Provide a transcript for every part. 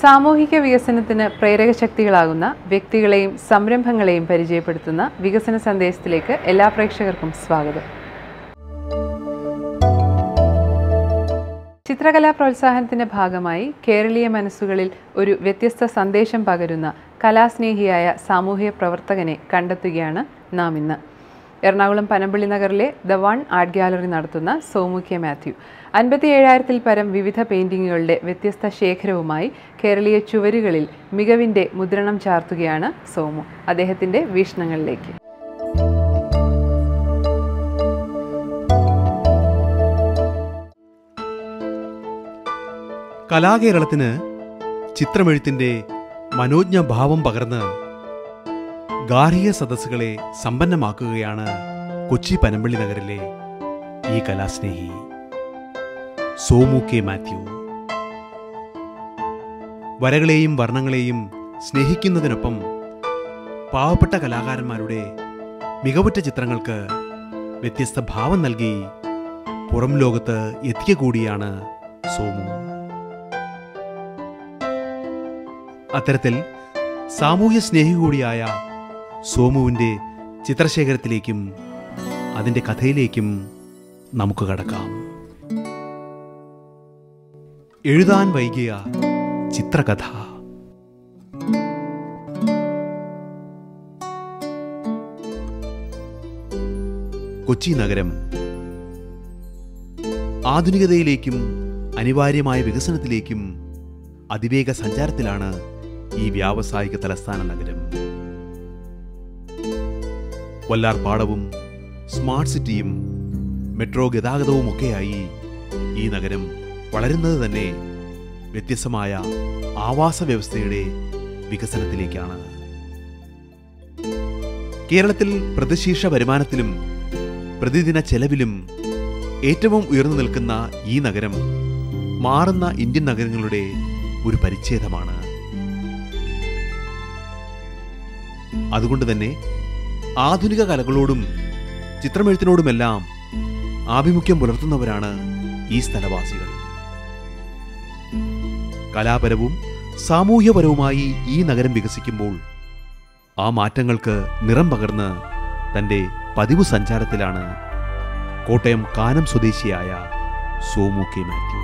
സാമൂഹിക വികസനത്തിന് പ്രേരക ശക്തികളാകുന്ന വ്യക്തികളെയും സംരംഭങ്ങളെയും പരിചയപ്പെടുത്തുന്ന വികസന സന്ദേശത്തിലേക്ക് എല്ലാ പ്രേക്ഷകർക്കും സ്വാഗതം ചിത്രകലാ പ്രോത്സാഹനത്തിന്റെ ഭാഗമായി കേരളീയ മനസ്സുകളിൽ ഒരു വ്യത്യസ്ത സന്ദേശം പകരുന്ന കലാസ്നേഹിയായ സാമൂഹിക പ്രവർത്തകനെ കണ്ടെത്തുകയാണ് നാം ഇന്ന് എറണാകുളം പനമ്പള്ളി നഗറിലെ ദ വൺ ആർട്ട് ഗാലറി നടത്തുന്ന സോമു കെ മാത്യു അൻപത്തി ഏഴായിരത്തിൽ പരം വിവിധ പെയിന്റിങ്ങുകളുടെ വ്യത്യസ്ത ശേഖരവുമായി കേരളീയ ചുവരുകളിൽ മികവിന്റെ മുദ്രണം ചാർത്തുകയാണ് സോമു അദ്ദേഹത്തിന്റെ വീക്ഷണങ്ങളിലേക്ക് കലാകേരളത്തിന് ചിത്രമെഴുത്തിൻ്റെ മനോജ്ഞ ഭാവം പകർന്ന് ഗാർഹിക സദസ്സുകളെ സമ്പന്നമാക്കുകയാണ് കൊച്ചി പനമ്പള്ളി നഗറിലെ ഈ കലാസ്നേഹി സോമു കെ മാത്യു വരകളെയും വർണ്ണങ്ങളെയും സ്നേഹിക്കുന്നതിനൊപ്പം പാവപ്പെട്ട കലാകാരന്മാരുടെ മികവുറ്റ ചിത്രങ്ങൾക്ക് വ്യത്യസ്ത ഭാവം നൽകി പുറം ലോകത്ത് എത്തിയ കൂടിയാണ് സോമു അത്തരത്തിൽ സാമൂഹ്യ സ്നേഹി കൂടിയായ സോമുവിൻ്റെ ചിത്രശേഖരത്തിലേക്കും അതിൻ്റെ കഥയിലേക്കും നമുക്ക് കടക്കാം എഴുതാൻ വൈകിയ ചിത്രകഥ കൊച്ചി നഗരം ആധുനികതയിലേക്കും അനിവാര്യമായ വികസനത്തിലേക്കും അതിവേഗ സഞ്ചാരത്തിലാണ് ഈ വ്യാവസായിക തലസ്ഥാന നഗരം വല്ലാർപാടവും സ്മാർട്ട് സിറ്റിയും മെട്രോ ഗതാഗതവും ഒക്കെയായി ഈ നഗരം വളരുന്നത് തന്നെ വ്യത്യസ്തമായ ആവാസ വ്യവസ്ഥയുടെ വികസനത്തിലേക്കാണ് കേരളത്തിൽ പ്രതിശീർഷ വരുമാനത്തിലും പ്രതിദിന ചെലവിലും ഏറ്റവും ഉയർന്നു നിൽക്കുന്ന ഈ നഗരം മാറുന്ന ഇന്ത്യൻ നഗരങ്ങളുടെ ഒരു പരിച്ഛേദമാണ് അതുകൊണ്ട് തന്നെ ആധുനിക കലകളോടും ചിത്രമെഴുത്തിനോടുമെല്ലാം ആഭിമുഖ്യം പുലർത്തുന്നവരാണ് ഈ സ്ഥലവാസികൾ കലാപരവും സാമൂഹ്യപരവുമായി ഈ നഗരം വികസിക്കുമ്പോൾ ആ മാറ്റങ്ങൾക്ക് നിറം പകർന്ന് തന്റെ പതിവ് സഞ്ചാരത്തിലാണ് കോട്ടയം കാനം സ്വദേശിയായ സോമു കെ മാത്യു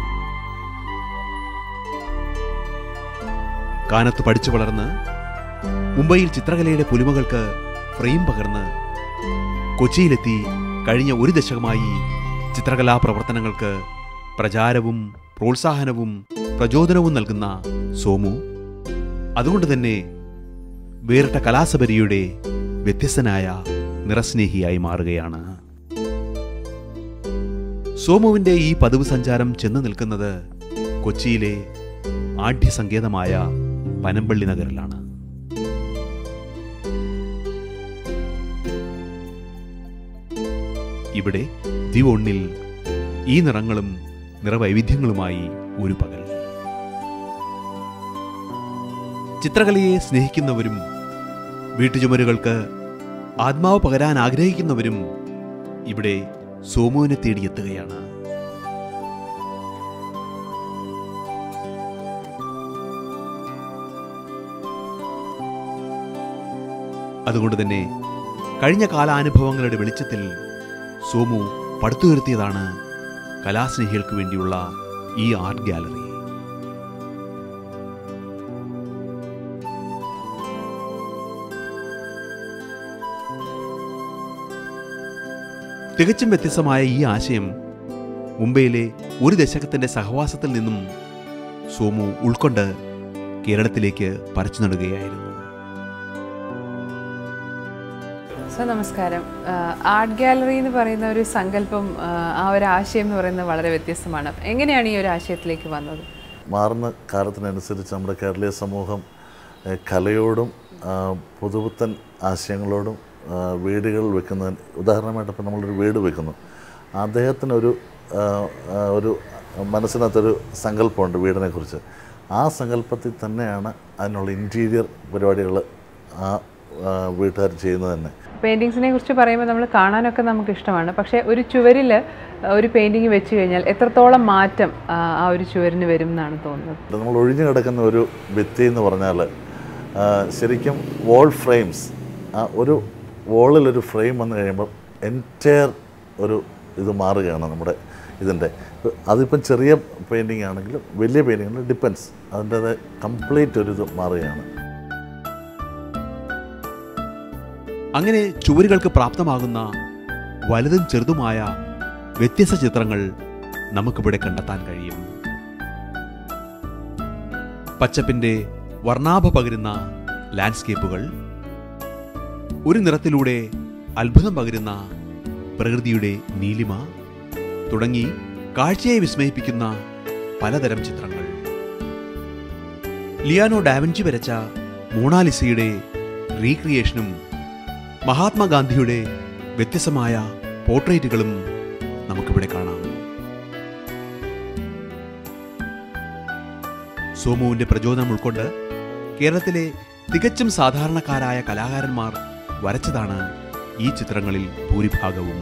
കാനത്ത് പഠിച്ചു വളർന്ന് മുംബൈയിൽ ചിത്രകലയുടെ പുലിമകൾക്ക് ഫ്രെയിം പകർന്ന് കൊച്ചിയിലെത്തി കഴിഞ്ഞ ഒരു ദശകമായി ചിത്രകലാ പ്രവർത്തനങ്ങൾക്ക് പ്രചാരവും പ്രോത്സാഹനവും പ്രചോദനവും നൽകുന്ന സോമു അതുകൊണ്ട് തന്നെ വേറിട്ട കലാസബരിയുടെ വ്യത്യസ്തനായ നിറസ്നേഹിയായി മാറുകയാണ് സോമുവിന്റെ ഈ പതിവ് സഞ്ചാരം ചെന്ന് നിൽക്കുന്നത് കൊച്ചിയിലെ ആഢ്യസങ്കേതമായ പനമ്പള്ളി നഗറിലാണ് ഇവിടെ ദിവൊണ്ണിൽ ഈ നിറങ്ങളും നിറവൈവിധ്യങ്ങളുമായി ഒരു പകൽ ചിത്രകലയെ സ്നേഹിക്കുന്നവരും വീട്ടുചുമരുകൾക്ക് ആത്മാവ് പകരാൻ ആഗ്രഹിക്കുന്നവരും ഇവിടെ സോമുവിനെ തേടിയെത്തുകയാണ് അതുകൊണ്ട് തന്നെ കഴിഞ്ഞ കാലാനുഭവങ്ങളുടെ വെളിച്ചത്തിൽ സോമു പടുത്തുയർത്തിയതാണ് കലാസ്നേഹികൾക്ക് വേണ്ടിയുള്ള ഈ ആർട്ട് ഗാലറി തികച്ചും വ്യത്യസ്തമായ ഈ ആശയം മുംബൈയിലെ ഒരു ദശകത്തിന്റെ സഹവാസത്തിൽ നിന്നും സോമു ഉൾക്കൊണ്ട് കേരളത്തിലേക്ക് പറിച്ചു നടുകയായിരുന്നു സർ നമസ്കാരം ആർട്ട് ഗാലറി എന്ന് പറയുന്ന ഒരു സങ്കല്പം ആ, ആ ഒരു ആശയം എന്ന് പറയുന്നത് വളരെ വ്യത്യസ്തമാണ് എങ്ങനെയാണ് ഈ ഒരു ആശയത്തിലേക്ക് വന്നത് മാറുന്ന കാലത്തിനനുസരിച്ച് നമ്മുടെ കേരളീയ സമൂഹം ഏഹ്, കലയോടും ആ, പുതുപുത്തൻ ആശയങ്ങളോടും ആ, വീടുകൾ വെക്കുന്നതിന് ഉദാഹരണമായിട്ട് ഇപ്പോൾ നമ്മളൊരു വീട് വെക്കുന്നു അദ്ദേഹത്തിനൊരു ആ, ആ, ഒരു മനസ്സിനകത്തൊരു സങ്കല്പമുണ്ട് വീടിനെക്കുറിച്ച് ആ സങ്കല്പത്തിൽ തന്നെയാണ് അതിനുള്ള ഇൻറ്റീരിയർ പരിപാടികൾ ആ വീട്ടുകാർ ചെയ്യുന്നത് തന്നെ പെയിൻറ്റിങ്സിനെ കുറിച്ച് പറയുമ്പോൾ നമ്മൾ കാണാനൊക്കെ നമുക്ക് ഇഷ്ടമാണ് പക്ഷേ ഒരു ചുവരിൽ ഒരു പെയിൻറ്റിങ് വെച്ച് കഴിഞ്ഞാൽ എത്രത്തോളം മാറ്റം ആ, ആ ഒരു ചുവരിന് വരും എന്നാണ് തോന്നുന്നത് നമ്മൾ ഒഴിഞ്ഞു കിടക്കുന്ന ഒരു ഭിത്തി എന്ന് പറഞ്ഞാൽ ആ, ശരിക്കും വോൾ ഫ്രെയിംസ് ആ ഒരു വോളിലൊരു ഫ്രെയിം വന്നു കഴിയുമ്പോൾ എൻറ്റയർ ഒരു ഇത് മാറുകയാണ് നമ്മുടെ ഇതിൻ്റെ അതിപ്പം ചെറിയ പെയിൻറ്റിങ് ആണെങ്കിലും വലിയ പെയിൻറ്റിങ്ങിൽ ഡിപ്പെൻസ് അതിൻ്റെ കംപ്ലീറ്റ് ഒരു ഇത് മാറുകയാണ് അങ്ങനെ ചുവരുകൾക്ക് പ്രാപ്തമാകുന്ന വലുതും ചെറുതുമായ വ്യത്യസ്ത ചിത്രങ്ങൾ നമുക്കിവിടെ കണ്ടെത്താൻ കഴിയും പച്ചപ്പിന്റെ വർണ്ണാഭ പകരുന്ന ലാൻഡ്സ്കേപ്പുകൾ ഒരു നിറത്തിലൂടെ അത്ഭുതം പകരുന്ന പ്രകൃതിയുടെ നീലിമ തുടങ്ങി കാഴ്ചയെ വിസ്മയിപ്പിക്കുന്ന പലതരം ചിത്രങ്ങൾ ലിയാനോ ഡാവിഞ്ചി വരച്ച മോണാലിസയുടെ റീക്രിയേഷനും മഹാത്മാഗാന്ധിയുടെ വ്യത്യസ്തമായ പോർട്രേറ്റുകളും നമുക്കിവിടെ കാണാം സോമുവിന്റെ പ്രചോദനം ഉൾക്കൊണ്ട് കേരളത്തിലെ തികച്ചും സാധാരണക്കാരായ കലാകാരന്മാർ വരച്ചതാണ് ഈ ചിത്രങ്ങളിൽ ഭൂരിഭാഗവും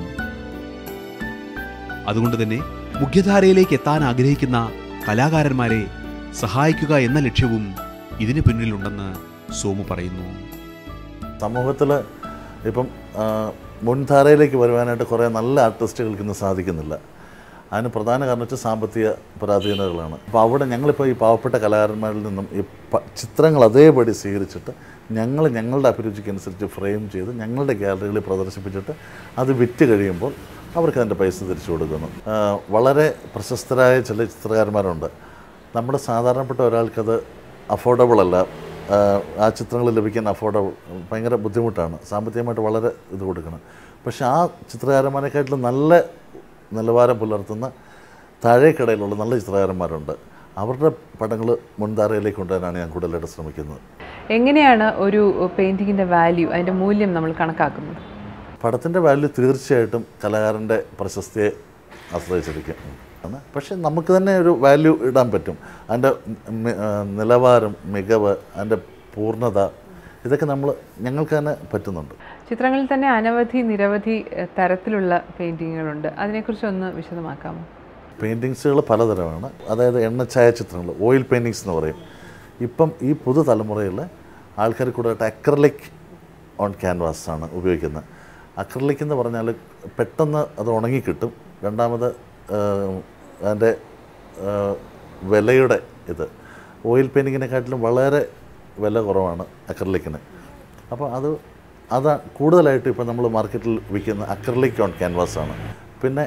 അതുകൊണ്ട് തന്നെ മുഖ്യധാരയിലേക്ക് എത്താൻ ആഗ്രഹിക്കുന്ന കലാകാരന്മാരെ സഹായിക്കുക എന്ന ലക്ഷ്യവും ഇതിന് പിന്നിലുണ്ടെന്ന് സോമു പറയുന്നു സമൂഹത്തിൽ ഇപ്പം ആ, മുൻധാരയിലേക്ക് വരുവാനായിട്ട് കുറേ നല്ല ആർട്ടിസ്റ്റുകൾക്ക് ഇന്ന് സാധിക്കുന്നില്ല അതിന് പ്രധാന കാരണം വെച്ചാൽ സാമ്പത്തിക പരാധീനതകളാണ് അപ്പോൾ അവിടെ ഞങ്ങളിപ്പോൾ ഈ പാവപ്പെട്ട കലാകാരന്മാരിൽ നിന്നും ഈ പ- ചിത്രങ്ങൾ അതേപടി സ്വീകരിച്ചിട്ട് ഞങ്ങൾ ഞങ്ങളുടെ അഭിരുചിക്കനുസരിച്ച് ഫ്രെയിം ചെയ്ത് ഞങ്ങളുടെ ഗാലറികളിൽ പ്രദർശിപ്പിച്ചിട്ട് അത് വിറ്റ് കഴിയുമ്പോൾ അവർക്ക് അതിൻ്റെ പൈസ തിരിച്ചു കൊടുക്കുന്നു ആ, വളരെ പ്രശസ്തരായ ചില ചിത്രകാരന്മാരുണ്ട് നമ്മുടെ സാധാരണപ്പെട്ട ഒരാൾക്കത് അഫോർഡബിൾ അല്ല ആ, ആ ചിത്രങ്ങൾ ലഭിക്കാൻ അഫോർഡബിൾ ഭയങ്കര ബുദ്ധിമുട്ടാണ് സാമ്പത്തികമായിട്ട് വളരെ ഇത് കൊടുക്കണം പക്ഷെ ആ ചിത്രകാരന്മാരെക്കാട്ടിലും നല്ല നിലവാരം പുലർത്തുന്ന താഴേക്കടയിലുള്ള നല്ല ചിത്രകാരന്മാരുണ്ട് അവരുടെ പടങ്ങൾ മുൻധാരയിലേക്ക് കൊണ്ടുവരാനാണ് ഞാൻ കൂടുതലായിട്ട് ശ്രമിക്കുന്നത് എങ്ങനെയാണ് ഒരു പെയിൻറ്റിങ്ങിൻ്റെ വാല്യൂ അതിൻ്റെ മൂല്യം നമ്മൾ കണക്കാക്കുന്നത് പടത്തിൻ്റെ വാല്യൂ തീർച്ചയായിട്ടും കലാകാരൻ്റെ പ്രശസ്തിയെ ആശ്രയിച്ചിരിക്കും ആണ് പക്ഷെ നമുക്ക് തന്നെ ഒരു വാല്യൂ ഇടാൻ പറ്റും അതിൻ്റെ മി- ആ, നിലവാരം മികവ് അതിൻ്റെ പൂർണ്ണത ഇതൊക്കെ നമ്മൾ ഞങ്ങൾക്ക് തന്നെ പറ്റുന്നുണ്ട് ചിത്രങ്ങളിൽ തന്നെ അനവധി നിരവധി എഹ്, തരത്തിലുള്ള പെയിൻറ്റിങ്ങുകളുണ്ട് അതിനെക്കുറിച്ച് ഒന്ന് വിശദമാക്കാമോ പെയിൻറ്റിങ്സുകൾ പലതരമാണ് അതായത് എണ്ണച്ചായ ചിത്രങ്ങൾ ഓയിൽ പെയിൻറ്റിങ്സ് എന്ന് പറയും ഇപ്പം ഈ പുതുതലമുറയിൽ ആൾക്കാർ കൂടുതലായിട്ട് അക്രലിക് ഓൺ ക്യാൻവാസ് ആണ് ഉപയോഗിക്കുന്നത് അക്രലിക് എന്ന് പറഞ്ഞാൽ പെട്ടെന്ന് അത് ഉണങ്ങിക്കിട്ടും രണ്ടാമത് ആഹ്, അതിൻ്റെ ആഹ്, വിലയുടെ ഇത് ഓയിൽ പെയിൻറ്റിങ്ങിനെക്കാട്ടിലും വളരെ വില കുറവാണ് അക്രലിക്കിന് അപ്പോൾ അത് അത് കൂടുതലായിട്ട് ഇപ്പോൾ നമ്മൾ മാർക്കറ്റിൽ വിൽക്കുന്ന അക്രലിക് ഓൺ ക്യാൻവാസ് ആണ് പിന്നെ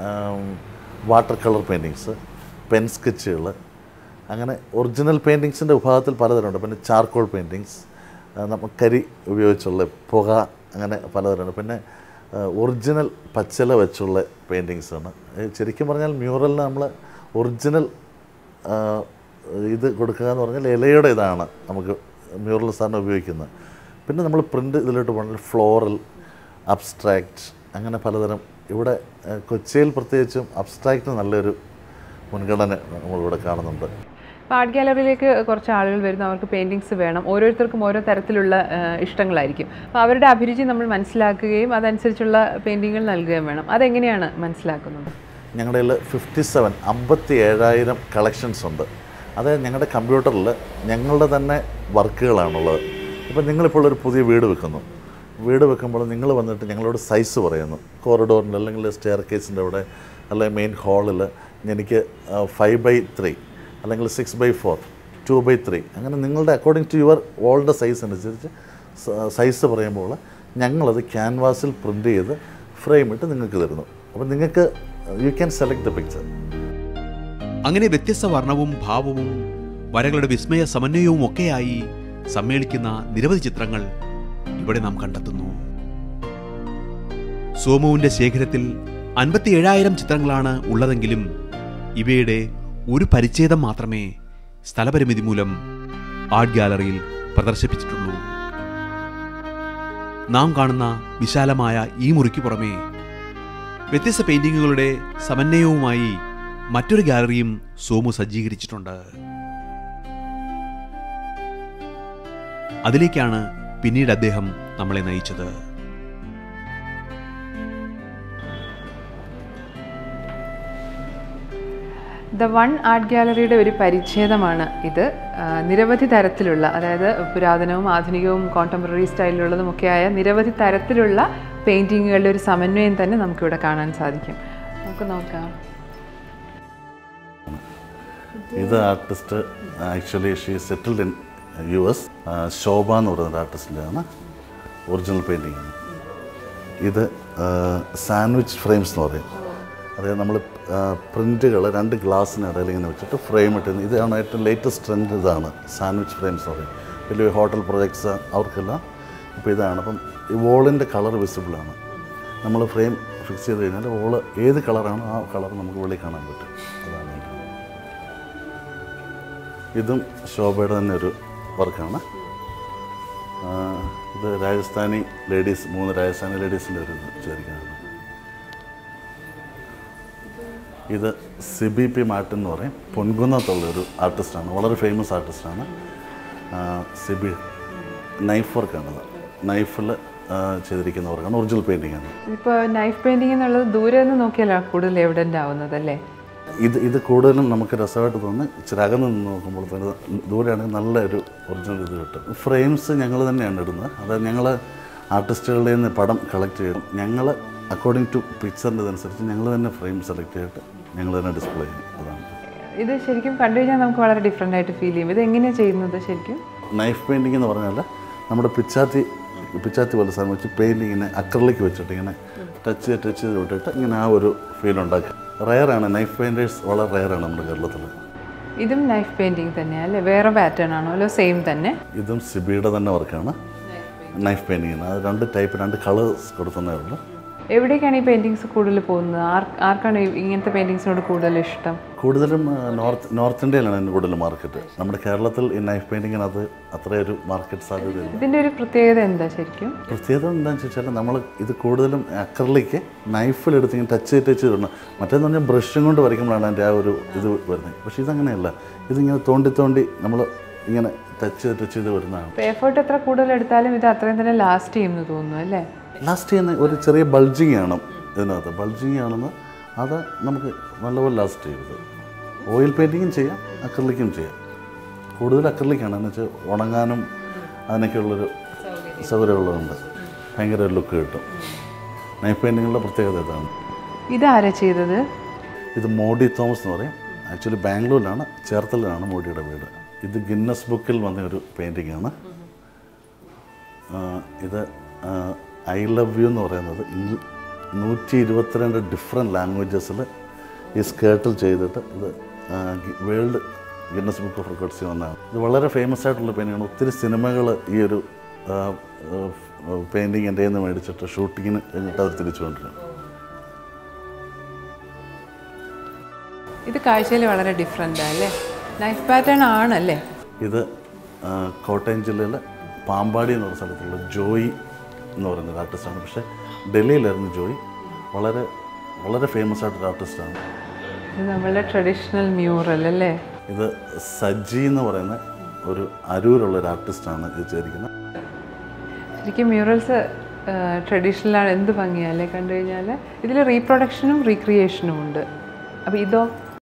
വാട്ടർ കളർ പെയിൻറ്റിങ്സ് പെൻ സ്കെച്ചുകൾ അങ്ങനെ ഒറിജിനൽ പെയിൻറ്റിങ്സിൻ്റെ വിഭാഗത്തിൽ പലതരമുണ്ട് പിന്നെ ചാർക്കോൾ പെയിൻറ്റിങ്സ് നമ്മൾ കരി ഉപയോഗിച്ചുള്ള പുക അങ്ങനെ പലതരമുണ്ട് പിന്നെ ഒറിജിനൽ പച്ചില വെച്ചുള്ള പെയിൻറ്റിങ്സ് ആണ് ഏ, ശരിക്കും പറഞ്ഞാൽ മ്യൂറലിന് നമ്മൾ ഒറിജിനൽ ആ, ഇത് കൊടുക്കുക എന്ന് പറഞ്ഞാൽ ഇലയുടെ ഇതാണ് നമുക്ക് മ്യൂറൽ സാറിന് ഉപയോഗിക്കുന്നത് പിന്നെ നമ്മൾ പ്രിൻ്റ് ഇതിലോട്ട് പോകണമെങ്കിൽ ഫ്ലോറൽ അബ്സ്ട്രാക്റ്റ് അങ്ങനെ പലതരം ഇവിടെ ആ, കൊച്ചിയിൽ പ്രത്യേകിച്ചും അബ്സ്ട്രാക്റ്റിന് നല്ലൊരു മുൻഗണന നമ്മളിവിടെ കാണുന്നുണ്ട് അപ്പോൾ ആർട്ട് ഗാലറിയിലേക്ക് കുറച്ച് ആളുകൾ വരുന്നു അവർക്ക് പെയിൻറ്റിങ്സ് വേണം ഓരോരുത്തർക്കും ഓരോ തരത്തിലുള്ള ഏഹ്, ഇഷ്ടങ്ങളായിരിക്കും അപ്പോൾ അവരുടെ അഭിരുചി നമ്മൾ മനസ്സിലാക്കുകയും അതനുസരിച്ചുള്ള പെയിൻറ്റിങ്ങുകൾ നൽകുകയും വേണം അതെങ്ങനെയാണ് മനസ്സിലാക്കുന്നത് ഞങ്ങളുടെ കയ്യിൽ ഫിഫ്റ്റി സെവൻ അമ്പത്തി ഏഴായിരം കളക്ഷൻസ് ഉണ്ട് അത് ഞങ്ങളുടെ കമ്പ്യൂട്ടറിൽ ഞങ്ങളുടെ തന്നെ വർക്കുകളാണുള്ളത് ഇപ്പം നിങ്ങളിപ്പോൾ ഒരു പുതിയ വീട് വെക്കുന്നു വീട് വെക്കുമ്പോൾ നിങ്ങൾ വന്നിട്ട് ഞങ്ങളോട് സൈസ് പറയുന്നു കോറിഡോറിൻ്റെ അല്ലെങ്കിൽ സ്റ്റെയർ കേസിൻ്റെ അവിടെ അല്ലെങ്കിൽ മെയിൻ ഹാളിൽ എനിക്ക് ഫൈവ് ബൈ ത്രീ അല്ലെങ്കിൽ six by four two by three അങ്ങനെ നിങ്ങളുടെ അക്കോർഡിംഗ് ടു യുവർ വാളിൻ്റെ സൈസ് അനുസരിച്ച് സൈസ് പറയുമ്പോൾ ഞങ്ങളത് ക്യാൻവാസിൽ പ്രിൻ്റ് ചെയ്ത് ഫ്രെയിം ഇട്ട് നിങ്ങൾക്ക് തരുന്നു അപ്പോൾ നിങ്ങൾക്ക് you can select the picture അങ്ങനെ വ്യത്യസ്ത വർണ്ണവും ഭാവവും വരകളുടെ വിസ്മയ സമന്വയവും ഒക്കെയായി സമ്മേളിക്കുന്ന നിരവധി ചിത്രങ്ങൾ ഇവിടെ നാം കണ്ടെത്തുന്നു സോമുവിന്റെ ശേഖരത്തിൽ അൻപത്തി ഏഴായിരം ചിത്രങ്ങളാണ് ഉള്ളതെങ്കിലും ഇവയുടെ ഒരു പരിച്ഛേദം മാത്രമേ സ്ഥലപരിമിതി മൂലം ആർട്ട് ഗാലറിയിൽ പ്രദർശിപ്പിച്ചിട്ടുള്ളൂ നാം കാണുന്ന വിശാലമായ ഈ മുറിക്ക് പുറമേ വ്യത്യസ്ത പെയിന്റിങ്ങുകളുടെ സമന്വയവുമായി മറ്റൊരു ഗാലറിയും സോമു സജ്ജീകരിച്ചിട്ടുണ്ട് അതിലേക്കാണ് പിന്നീട് അദ്ദേഹം നമ്മളെ നയിച്ചത് ദ വൺ ആർട്ട് ഗാലറിയുടെ ഒരു പരിച്ഛേദമാണ് ഇത് ആ, നിരവധി തരത്തിലുള്ള അതായത് പുരാതനവും ആധുനികവും കോണ്ടംപററി സ്റ്റൈലിലുള്ളതുമൊക്കെയായ നിരവധി തരത്തിലുള്ള പെയിൻറ്റിങ്ങുകളുടെ ഒരു സമന്വയം തന്നെ നമുക്കിവിടെ കാണാൻ സാധിക്കും നമുക്ക് നോക്കാം ഇത് artist actually she settled in U S Shobha എന്ന് പറയുന്ന ആർട്ടിസ്റ്റിൻ്റെയാണ് ഒറിജിനൽ പെയിൻറ്റിങ് ആണ് ഇത് സാൻഡ്വിച്ച് ഫ്രെയിംസ് എന്ന് പറയും അതായത് നമ്മൾ പ്രിൻറ്റുകൾ രണ്ട് ഗ്ലാസ്സിന് ഇടയിൽ ഇങ്ങനെ വെച്ചിട്ട് ഫ്രെയിം ഇട്ട് ഇതാണ് ഏറ്റവും ലേറ്റസ്റ്റ് ട്രെൻഡ് ഇതാണ് സാൻഡ്വിച്ച് ഫ്രെയിംസ് എന്ന് പറയും വലിയ ഹോട്ടൽ പ്രൊജക്ട്സ് അവർക്കെല്ലാം ഇപ്പോൾ ഇതാണ് അപ്പം ഈ വോളിൻ്റെ കളർ വിസിബിളാണ് നമ്മൾ ഫ്രെയിം ഫിക്സ് ചെയ്ത് കഴിഞ്ഞാൽ വോള് ഏത് കളറാണോ ആ കളർ നമുക്ക് വെളിയിൽ കാണാൻ പറ്റും അതാണ് ഇതിൻ്റെ. ഇതും ശോഭയുടെ തന്നെ ഒരു വർക്കാണ് ആ, ഇത് രാജസ്ഥാനി ലേഡീസ് മൂന്ന് രാജസ്ഥാനി ലേഡീസിൻ്റെ ഒരു ഇത് ചേർക്കാനാണ് ഇത് സിബി പി മാർട്ടിൻ എന്ന് പറയും പൊൻകുന്നത്തുള്ള ഒരു ആർട്ടിസ്റ്റാണ് വളരെ ഫേമസ് ആർട്ടിസ്റ്റാണ് സിബി നൈഫ് വർക്കാണത് നൈഫിൽ ചെയ്തിരിക്കുന്ന വർക്കാണ് ഒറിജിനൽ പെയിൻറ്റിംഗ് ആണ് ഇപ്പോൾ നൈഫ് പെയിൻറ്റിംഗ് എന്നുള്ളത് ദൂരെ നിന്ന് നോക്കിയാലാണ് കൂടുതൽ എവിഡൻ്റ് ആവുന്നത് അല്ലേ ഇത് ഇത് കൂടുതലും നമുക്ക് രസമായിട്ട് തോന്നി ഇച്ചിരി അകന്ന് നിന്ന് നോക്കുമ്പോൾ തന്നെ ദൂരെയാണെങ്കിൽ നല്ല ഒരു ഒറിജിനൽ ഇത് കിട്ടും ഫ്രെയിംസ് ഞങ്ങൾ തന്നെയാണ് ഇടുന്നത് അതായത് ഞങ്ങൾ ആർട്ടിസ്റ്റുകളുടെ നിന്ന് പടം കളക്ട് ചെയ്യും ഞങ്ങൾ അക്കോർഡിംഗ് ടു പിക്ചറിൻ്റെ ഇതനുസരിച്ച് ഞങ്ങൾ തന്നെ ഫ്രെയിം സെലക്ട് ചെയ്തിട്ട് ഞങ്ങൾ തന്നെ ഡിസ്പ്ലേ ചെയ്യും അതാണ് ഇത് ശരിക്കും കണ്ടു കഴിഞ്ഞാൽ നമുക്ക് വളരെ ഡിഫറെൻ്റ് ആയിട്ട് ഫീൽ ചെയ്യും ഇത് എങ്ങനെയാണ് ചെയ്യുന്നത് ശരിക്കും നൈഫ് പെയിൻറ്റിംഗ് എന്ന് പറഞ്ഞാൽ നമ്മുടെ പിച്ചാത്തി പിച്ചാത്തി പോലെ സാധനം വെച്ച് പെയിൻറ്റിങ്ങിനെ അക്രലിക്ക് വെച്ചിട്ട് ഇങ്ങനെ ടച്ച് ചെയ്ത് ടച്ച് ചെയ്ത് വിട്ടിട്ട് ഇങ്ങനെ ആ ഒരു ഫീൽ ഉണ്ടാക്കി റയറാണ് നൈഫ് പെയിൻറ്റേഴ്സ് വളരെ റയറാണ് നമ്മുടെ കേരളത്തിൽ ഇതും നൈഫ് പെയിൻറ്റിങ് തന്നെയാണ് അല്ലേ വേറെ പാറ്റേൺ ആണോ അല്ലോ സെയിം തന്നെ ഇതും സിബിയുടെ തന്നെ വർക്കാണ് നൈഫ് പെയിൻറ്റിങ് അത് രണ്ട് ടൈപ്പ് രണ്ട് കളേഴ്സ് കൊടുത്തതേ ഉള്ളൂ എവിടേക്കാണ് ഈ പെയിൻറ്റിങ്സ് കൂടുതൽ പോകുന്നത് ആർ ആർക്കാണ് ഈ- ഇങ്ങനത്തെ പെയിൻറ്റിങ്സിനോട് കൂടുതൽ ഇഷ്ടം കൂടുതലും ആ, നോർത്ത് നോർത്ത് ഇന്ത്യയിലാണ് ഇതിന് കൂടുതൽ മാർക്കറ്റ് നമ്മുടെ കേരളത്തിൽ ഈ നൈഫ് പെയിൻറ്റിങ്ങിനത് അത്രയൊരു മാർക്കറ്റ് സാധ്യതയില്ല ഇതിൻ്റെ ഒരു പ്രത്യേകത എന്താ ശരിക്കും പ്രത്യേകത എന്താണെന്ന് വെച്ചാൽ നമ്മൾ ഇത് കൂടുതലും അക്കറിലേക്ക് നൈഫിലെടുത്ത് ഇങ്ങനെ ടച്ച് ചെയ്ത് ടച്ച് ചെയ്തിടണം മറ്റേന്ന് പറഞ്ഞാൽ ബ്രഷും കൊണ്ട് വരയ്ക്കുമ്പോഴാണ് അതിൻ്റെ ആ ഒരു ഇത് വരുന്നത് പക്ഷേ ഇതങ്ങനെയല്ല ഇതിങ്ങനെ തോണ്ടി തോണ്ടി നമ്മൾ ഇങ്ങനെ ടച്ച് ചെയ്ത് ടച്ച് ചെയ്ത് വരുന്നതാണ് ഇപ്പോൾ എഫേർട്ട് എത്ര കൂടുതൽ എടുത്താലും ഇത് അത്രയും തന്നെ ലാസ്റ്റ് ചെയ്യുമെന്ന് തോന്നുന്നു അല്ലേ ലാസ്റ്റ് ചെയ്യുന്ന ഒരു ചെറിയ ബൾജിങ് ആണ് ഇതിനകത്ത് ബൾജിങ് ആണെന്ന് അത് നമുക്ക് നല്ലപോലെ ലാസ്റ്റ് ചെയ്തത് ഓയിൽ പെയിൻറ്റിങ്ങും ചെയ്യാം അക്രലിക്കും ചെയ്യാം കൂടുതൽ അക്രലിക്കാണ് എന്ന് വെച്ചാൽ ഉണങ്ങാനും അതിനൊക്കെയുള്ളൊരു സൗകര്യമുള്ളതുണ്ട് ഭയങ്കര ലുക്ക് കിട്ടും നൈഫ് പെയിൻറ്റിങ്ങുള്ള പ്രത്യേകത ഇതാണ് ഇതാരാ ചെയ്തത് ഇത് മോഡി തോമസ് എന്ന് പറയും ആക്ച്വലി ബാംഗ്ലൂരിലാണ് ചേർത്തലിലാണ് മോഡിയുടെ വീട് ഇത് ഗിന്നസ് ബുക്കിൽ വന്ന ഒരു പെയിൻറ്റിംഗ് ആണ് ആ, ഇത് ഐ ലവ് യു എന്ന് പറയുന്നത് ഇംഗ്ല- നൂറ്റി ഇരുപത്തിരണ്ട് ഡിഫറെൻറ്റ് ലാംഗ്വേജസിൽ ഈ സ്കേർട്ടിൽ ചെയ്തിട്ട് ഇത് വേൾഡ് ഗിന്നസ് ബുക്ക് ഓഫ് റെക്കോർഡ്സിൽ വന്നതാണ് ഇത് വളരെ ഫേമസ് ആയിട്ടുള്ള പെയിൻറ്റിങ്ങാണ് ഒത്തിരി സിനിമകൾ ഈ ഒരു പെയിൻറ്റിങ് എൻ്റെ നിന്ന് മേടിച്ചിട്ട് ഷൂട്ടിങ്ങിന് കഴിഞ്ഞിട്ട് അവർ തിരിച്ചു കൊണ്ടിരും ഇത് കാഴ്ചയിൽ വളരെ ഡിഫറെൻ്റ് അല്ലേ നൈഫ് പാറ്റേൺ ആണല്ലേ ഇത് ആ, കോട്ടയം ജില്ലയിലെ പാമ്പാടി എന്ന് പറയുന്ന സ്ഥലത്തുള്ള ജോയി എന്ന് പറയുന്ന ഒരു ആർട്ടിസ്റ്റാണ് പക്ഷേ ഡൽഹിയിലായിരുന്നു ജോയി വളരെ വളരെ ഫേമസ് ആയിട്ടൊരു ആർട്ടിസ്റ്റാണ് ഇത് നമ്മളുടെ ട്രഡീഷണൽ മ്യൂറൽ അല്ലേ ഇത് സജ്ജി എന്ന് പറയുന്ന ഒരു അരൂരുള്ള ഒരു ആർട്ടിസ്റ്റാണ് ഇത് ചെയ്തിരിക്കുന്നത് ശരിക്കും മ്യൂറൽസ് ട്രഡീഷണലാണ് എന്ത് ഭംഗിയല്ലേ കണ്ടു കഴിഞ്ഞാൽ ഇതിൽ റീപ്രൊഡക്ഷനും റീക്രിയേഷനും ഉണ്ട് അപ്പോൾ ഇതോ